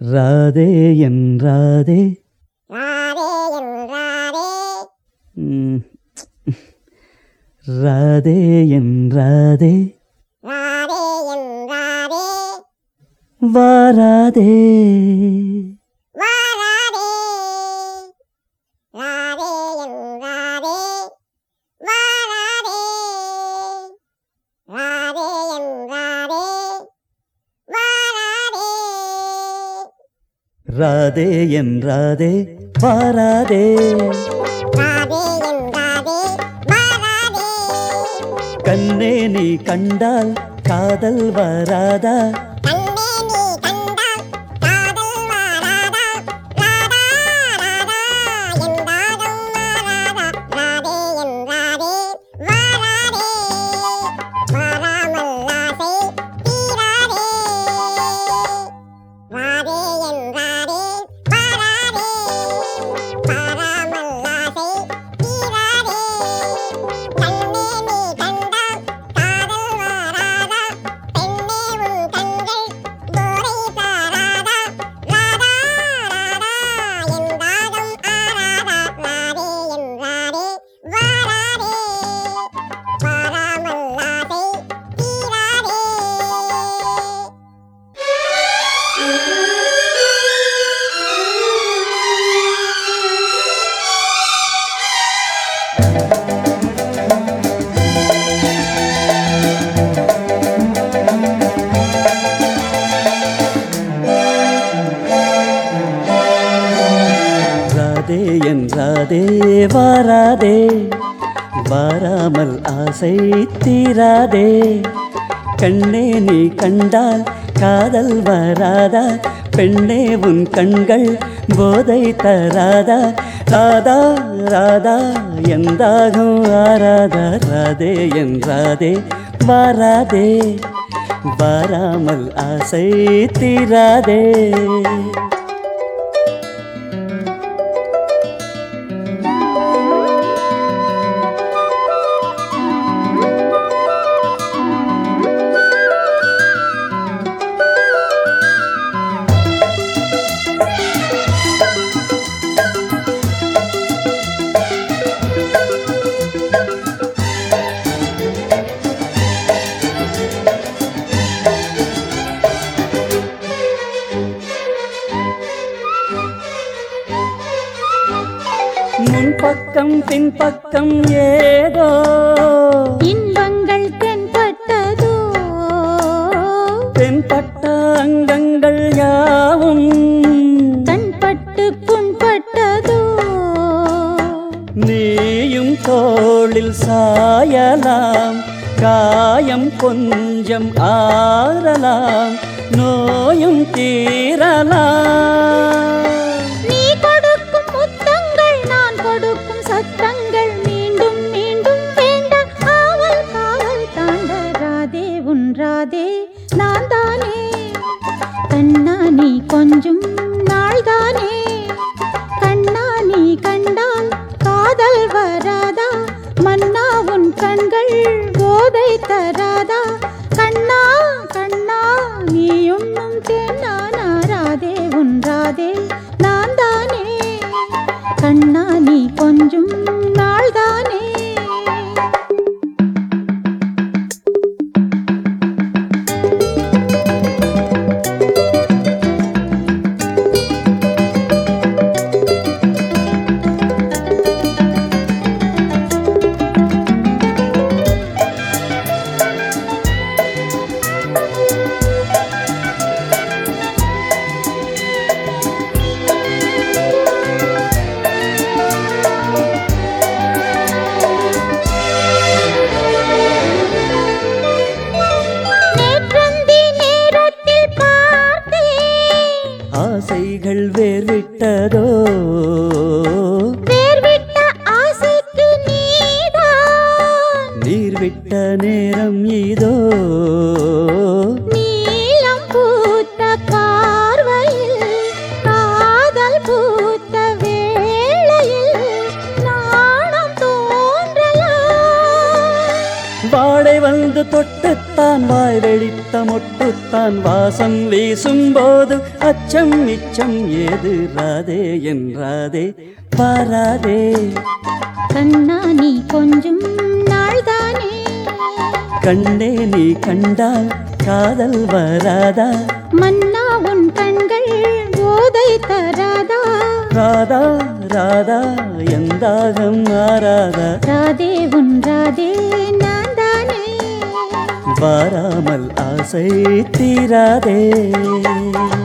ராதே என் ராதே ராதே என் ராதே ம், ராதே என் ராதே ராதே என் ராதே வாராதே வாராதே ராதே என் ராதே வாராதே ராதே என் ராதே வாராதே ராதே என் ராதே வாராதே ராதே என் ராதே வாராதே கண்ணே நீ கண்டால் காதல் வராதா கண்ணே நீ கண்டால் காதல் வாராதா ராதா ராதா என் தாகம் மாறாதா ராதே என் ராதே வாராதே வாராமல் ஆசை தீராதே ராதே என் ராதே வாராதே வாராமல் ஆசை தீராதே கண்ணே நீ கண்டால் காதல் வாராதா பெண்ணே உன் கண்கள் போதை தாராதா ராதா ராதா என் தாகம் ஆராதா ராதே என் ராதே வாராதே வாராமல் ஆசை தீராதே ராதே என் ராதே வாராதே வாராமல் ஆசை தீராதே கண்ணே நீ கண்டால் காதல் வராதா பெண்ணே உன் கண்கள் போதை தராதா ராதா ராதா எந்தாகும் ஆராதா ராதே என் ராதே வாராதே வாராமல் ஆசை தீராதே முன்பக்கம் பின்பக்கம் ஏதோ இன்பங்கள் தென்பட்டதோ தென்பட்ட அங்கங்கள் யாவும் கண்பட்டு புண்பட்டதோ நீயும் தோளில் சாயலாம் காயம் கொஞ்சம் ஆறலாம் நோயும் தீரலாம் நீ கொடுக்கும் முத்தங்கள் நான் கொடுக்கும் சத்தங்கள் மீண்டும் மீண்டும் வேண்டாம் காவல் காவல் தாண்ட ராதே உன் ராதே நான் தானே கண்ணா நீ கொஞ்சம் நாள்தானே கண்ணா நீ கண்டால் காதல் வராதா மன்னா உன் கண்கள் போதை தராதா கண்ணா கண்ணா நீ உண்ணும் தேனானா ராதே உன் ராதே நான் தானே கண்ணா நீ கொஞ்சம் நாள்தானே நேற்றந்தி நேரத்தில் பார்த்தேன் ஆசைகள் வேர்விட்டதோ வேர்விட்ட ஆசைக்கு நீதான் நீர் விட்ட நேரம் இதோ நீலம் பூத்த பார்வையில் காதல் பூத்த வேளையில் நாணம் தோன்றலாம் வாடை வந்து தொட்டுத்தான் வாய் வெடித்த மொட்டுத்தான் வாசம் வீசும்போது அச்சம் மிச்சம் ஏது ராதே என்றாதே பாராதே கண்ணா நீ கொஞ்சம் நாள்தானே கண்ணே நீ கண்டால் காதல் வராதா மன்னா உன் கண்கள் போதை தராதா ராதா ராதா எந்தாகம் மாறாதா ராதே உன் ராதே நான் தானே வாராமல் ஆசை தீராதே